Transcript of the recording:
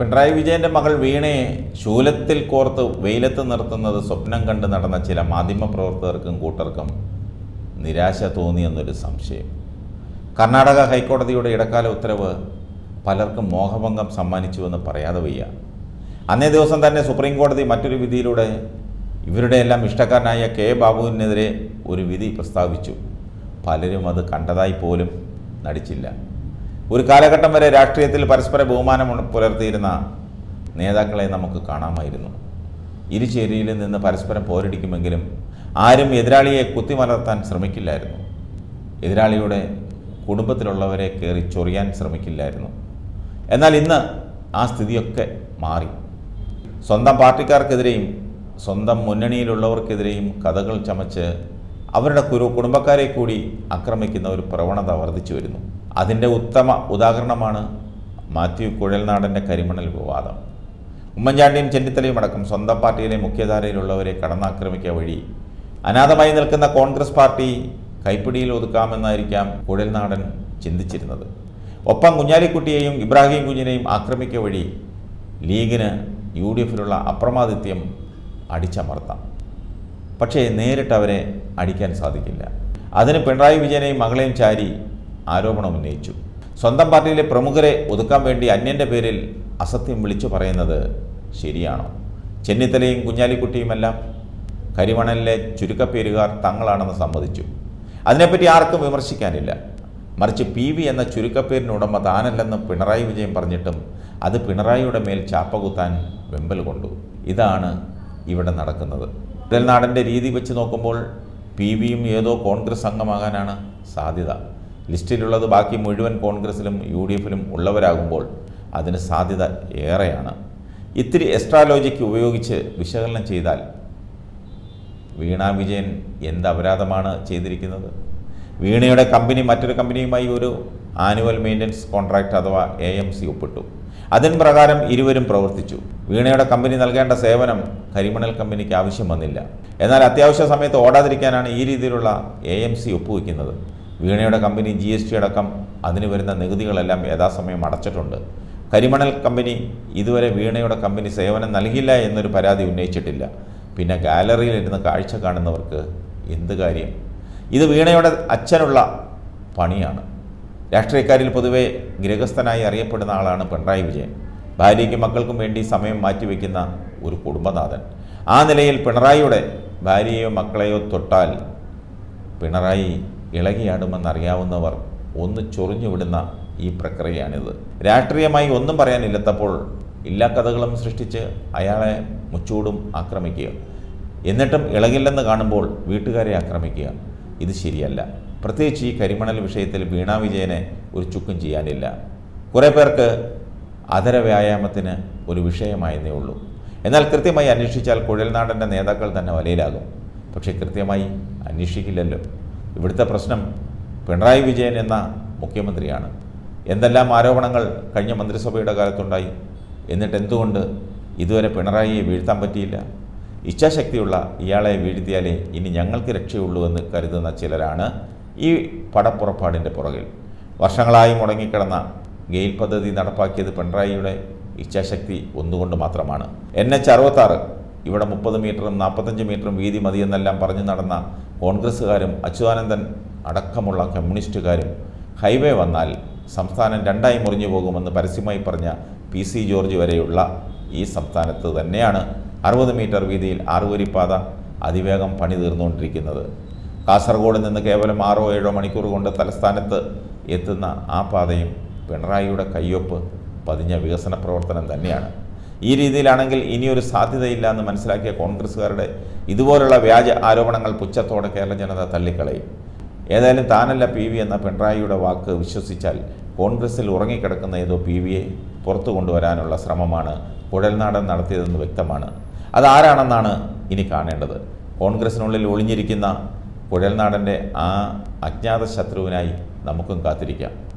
പിണറായി വിജയൻ്റെ മകൾ വീണയെ ശൂലത്തിൽ കോർത്ത് വെയിലത്ത് നിർത്തുന്നത് സ്വപ്നം കണ്ട് നടന്ന ചില മാധ്യമപ്രവർത്തകർക്കും കൂട്ടർക്കും നിരാശ തോന്നിയെന്നൊരു സംശയം കർണാടക ഹൈക്കോടതിയുടെ ഇടക്കാല ഉത്തരവ് പലർക്കും മോഹഭംഗം സമ്മാനിച്ചുവെന്ന് പറയാതെ വയ്യ അന്നേ ദിവസം തന്നെ സുപ്രീം കോടതി മറ്റൊരു വിധിയിലൂടെ ഇവരുടെ എല്ലാം ഇഷ്ടക്കാരനായ കെ ബാബുവിനെതിരെ ഒരു വിധി പ്രസ്താവിച്ചു പലരും അത് കണ്ടതായി പോലും നടിച്ചില്ല ഒരു കാലഘട്ടം വരെ രാഷ്ട്രീയത്തിൽ പരസ്പര ബഹുമാനം പുലർത്തിയിരുന്ന നേതാക്കളെ നമുക്ക് കാണാമായിരുന്നു ഇരുചേരിയിൽ നിന്ന് പരസ്പരം പോരടിക്കുമെങ്കിലും ആരും എതിരാളിയെ കുത്തിമലർത്താൻ ശ്രമിക്കില്ലായിരുന്നു എതിരാളിയുടെ കുടുംബത്തിലുള്ളവരെ കയറി ചൊറിയാൻ ശ്രമിക്കില്ലായിരുന്നു എന്നാൽ ഇന്ന് ആ സ്ഥിതിയൊക്കെ മാറി സ്വന്തം പാർട്ടിക്കാർക്കെതിരെയും സ്വന്തം മുന്നണിയിലുള്ളവർക്കെതിരെയും കഥകൾ ചമച്ച് അവരുടെ കുരു കുടുംബക്കാരെ കൂടി ആക്രമിക്കുന്ന ഒരു പ്രവണത വർദ്ധിച്ചു വരുന്നു അതിൻ്റെ ഉത്തമ ഉദാഹരണമാണ് മാത്യു കുഴൽനാടൻ്റെ കരിമണൽ വിവാദം ഉമ്മൻചാണ്ടിയും ചെന്നിത്തലയും അടക്കം സ്വന്തം പാർട്ടിയിലെ മുഖ്യധാരയിലുള്ളവരെ കടന്നാക്രമിക്കുക വഴി അനാഥമായി നിൽക്കുന്ന കോൺഗ്രസ് പാർട്ടി കൈപ്പിടിയിൽ ഒതുക്കാമെന്നായിരിക്കാം കുഴൽനാടൻ ചിന്തിച്ചിരുന്നത് ഒപ്പം കുഞ്ഞാലിക്കുട്ടിയെയും ഇബ്രാഹിം കുഞ്ഞിനെയും ആക്രമിക്കുക വഴി ലീഗിന് യു ഡി എഫിലുള്ള അപ്രമാദിത്യം അടിച്ചമർത്താം പക്ഷേ നേരിട്ട് അവരെ അടിക്കാൻ സാധിക്കില്ല അതിന് പിണറായി വിജയനെയും മകളെയും ചാരി ആരോപണം ഉന്നയിച്ചു സ്വന്തം പാർട്ടിയിലെ പ്രമുഖരെ ഒതുക്കാൻ വേണ്ടി അന്യൻ്റെ പേരിൽ അസത്യം വിളിച്ചു പറയുന്നത് ശരിയാണോ ചെന്നിത്തലയും കുഞ്ഞാലിക്കുട്ടിയുമെല്ലാം കരിമണലിലെ ചുരുക്കപ്പേരുകാർ തങ്ങളാണെന്ന് സമ്മതിച്ചു അതിനെപ്പറ്റി ആർക്കും വിമർശിക്കാനില്ല മറിച്ച് പി വി എന്ന ചുരുക്കപ്പേരിന് ഉടമ താനല്ലെന്ന് പിണറായി വിജയൻ പറഞ്ഞിട്ടും അത് പിണറായിയുടെ മേൽ ചാപ്പകുത്താൻ വെമ്പൽ കൊണ്ടു ഇതാണ് ഇവിടെ നടക്കുന്നത് കുഴൽനാടൻ്റെ രീതി വെച്ച് നോക്കുമ്പോൾ പി വിയും ഏതോ കോൺഗ്രസ് അംഗമാകാനാണ് സാധ്യത ലിസ്റ്റിലുള്ളത് ബാക്കി മുഴുവൻ കോൺഗ്രസിലും യു ഡി എഫിലും ഉള്ളവരാകുമ്പോൾ അതിന് സാധ്യത ഏറെയാണ് ഇത്തിരി എക്സ്ട്രാ ലോജിക്ക് ഉപയോഗിച്ച് വിശകലനം ചെയ്താൽ വീണ വിജയൻ എന്ത് അപരാധമാണ് ചെയ്തിരിക്കുന്നത് വീണയുടെ കമ്പനി മറ്റൊരു കമ്പനിയുമായി ഒരു ആനുവൽ മെയിൻ്റനൻസ് കോൺട്രാക്റ്റ് അഥവാ എ എം സി ഒപ്പിട്ടു അതിൻ പ്രകാരം ഇരുവരും പ്രവർത്തിച്ചു വീണയുടെ കമ്പനി നൽകേണ്ട സേവനം കരിമണൽ കമ്പനിക്ക് ആവശ്യം വന്നില്ല എന്നാൽ അത്യാവശ്യ സമയത്ത് ഓടാതിരിക്കാനാണ് ഈ രീതിയിലുള്ള എ എം സി ഒപ്പുവെക്കുന്നത് വീണയുടെ കമ്പനി ജി എസ് ടി അടക്കം അതിന് വരുന്ന നികുതികളെല്ലാം യഥാസമയം അടച്ചിട്ടുണ്ട് കരിമണൽ കമ്പനി ഇതുവരെ വീണയുടെ കമ്പനി സേവനം നൽകില്ല എന്നൊരു പരാതി ഉന്നയിച്ചിട്ടില്ല പിന്നെ ഗാലറിയിൽ ഇരുന്ന് കാഴ്ച കാണുന്നവർക്ക് എന്ത് കാര്യം ഇത് വീണയുടെ അച്ഛനുള്ള പണിയാണ് രാഷ്ട്രീയക്കാരിൽ പൊതുവെ ഗൃഹസ്ഥനായി അറിയപ്പെടുന്ന ആളാണ് പിണറായി വിജയൻ ഭാര്യയ്ക്കും മക്കൾക്കും വേണ്ടി സമയം മാറ്റിവെക്കുന്ന ഒരു കുടുംബനാഥൻ ആ നിലയിൽ പിണറായിയുടെ ഭാര്യയെയോ മക്കളെയോ തൊട്ടാൽ പിണറായി ഇളകിയാടുമെന്നറിയാവുന്നവർ ഒന്ന് ചൊറിഞ്ഞു വിടുന്ന ഈ പ്രക്രിയയാണിത് രാഷ്ട്രീയമായി ഒന്നും പറയാനില്ലാത്തപ്പോൾ എല്ലാ കഥകളും സൃഷ്ടിച്ച് അയാളെ മുച്ചൂടും ആക്രമിക്കുക എന്നിട്ടും ഇളകില്ലെന്ന് കാണുമ്പോൾ വീട്ടുകാരെ ആക്രമിക്കുക ഇത് ശരിയല്ല പ്രത്യേകിച്ച് ഈ കരിമണൽ വിഷയത്തിൽ വീണാ വിജയനെ ഒരു ചുക്കും ചെയ്യാനില്ല കുറേ പേർക്ക് അതര വ്യായാമത്തിന് ഒരു വിഷയമായെന്നേ ഉള്ളൂ എന്നാൽ കൃത്യമായി അന്വേഷിച്ചാൽ കുഴൽനാടൻ്റെ നേതാക്കൾ തന്നെ വലയിലാകും പക്ഷേ കൃത്യമായി അന്വേഷിക്കില്ലല്ലോ ഇവിടുത്തെ പ്രശ്നം പിണറായി വിജയൻ എന്ന മുഖ്യമന്ത്രിയാണ് എന്തെല്ലാം ആരോപണങ്ങൾ കഴിഞ്ഞ മന്ത്രിസഭയുടെ കാലത്തുണ്ടായി എന്നിട്ട് എന്തുകൊണ്ട് ഇതുവരെ പിണറായിയെ വീഴ്ത്താൻ പറ്റിയില്ല ഇച്ഛാശക്തിയുള്ള ഇയാളെ വീഴ്ത്തിയാലേ ഇനി ഞങ്ങൾക്ക് രക്ഷയുള്ളൂ എന്ന് കരുതുന്ന ചിലരാണ് ഈ പടപ്പുറപ്പാടിൻ്റെ പുറകിൽ വർഷങ്ങളായി മുടങ്ങിക്കിടന്ന ഗെയിൽ പദ്ധതി നടപ്പാക്കിയത് പിണറായിയുടെ ഇച്ഛാശക്തി ഒന്നുകൊണ്ട് മാത്രമാണ് എൻ എച്ച് അറുപത്താറ് ഇവിടെ മുപ്പത് മീറ്ററും നാൽപ്പത്തഞ്ച് മീറ്ററും വീതി മതിയെന്നെല്ലാം പറഞ്ഞു നടന്ന കോൺഗ്രസ്സുകാരും അച്യുതാനന്ദൻ അടക്കമുള്ള കമ്മ്യൂണിസ്റ്റുകാരും ഹൈവേ വന്നാൽ സംസ്ഥാനം രണ്ടായി മുറിഞ്ഞു പോകുമെന്ന് പരസ്യമായി പറഞ്ഞ പി സി ജോർജ് വരെയുള്ള ഈ സംസ്ഥാനത്ത് തന്നെയാണ് അറുപത് മീറ്റർ വീതിയിൽ ആറുവരിപ്പാത അതിവേഗം പണി തീർന്നുകൊണ്ടിരിക്കുന്നത് കാസർഗോഡ് നിന്ന് കേവലം ആറോ ഏഴോ മണിക്കൂർ കൊണ്ട് തലസ്ഥാനത്ത് എത്തുന്ന ആ പാതയും പിണറായിയുടെ കയ്യൊപ്പ് പതിഞ്ഞ വികസന പ്രവർത്തനം തന്നെയാണ് ഈ രീതിയിലാണെങ്കിൽ ഇനിയൊരു സാധ്യതയില്ല എന്ന് മനസ്സിലാക്കിയ കോൺഗ്രസ്സുകാരുടെ ഇതുപോലുള്ള വ്യാജ ആരോപണങ്ങൾ പുച്ഛത്തോടെ കേരള ജനത തള്ളിക്കളയും ഏതായാലും താനല്ല പി വി എന്ന പിണറായിയുടെ വാക്ക് വിശ്വസിച്ചാൽ കോൺഗ്രസിൽ ഉറങ്ങിക്കിടക്കുന്ന ഏതോ പി വിയെ പുറത്തു കൊണ്ടുവരാനുള്ള ശ്രമമാണ് കുഴൽനാടൻ നടത്തിയതെന്ന് വ്യക്തമാണ് അതാരാണെന്നാണ് ഇനി കാണേണ്ടത് കോൺഗ്രസിനുള്ളിൽ ഒളിഞ്ഞിരിക്കുന്ന കുഴൽനാടൻ്റെ ആ അജ്ഞാത ശത്രുവിനായി നമുക്കും കാത്തിരിക്കാം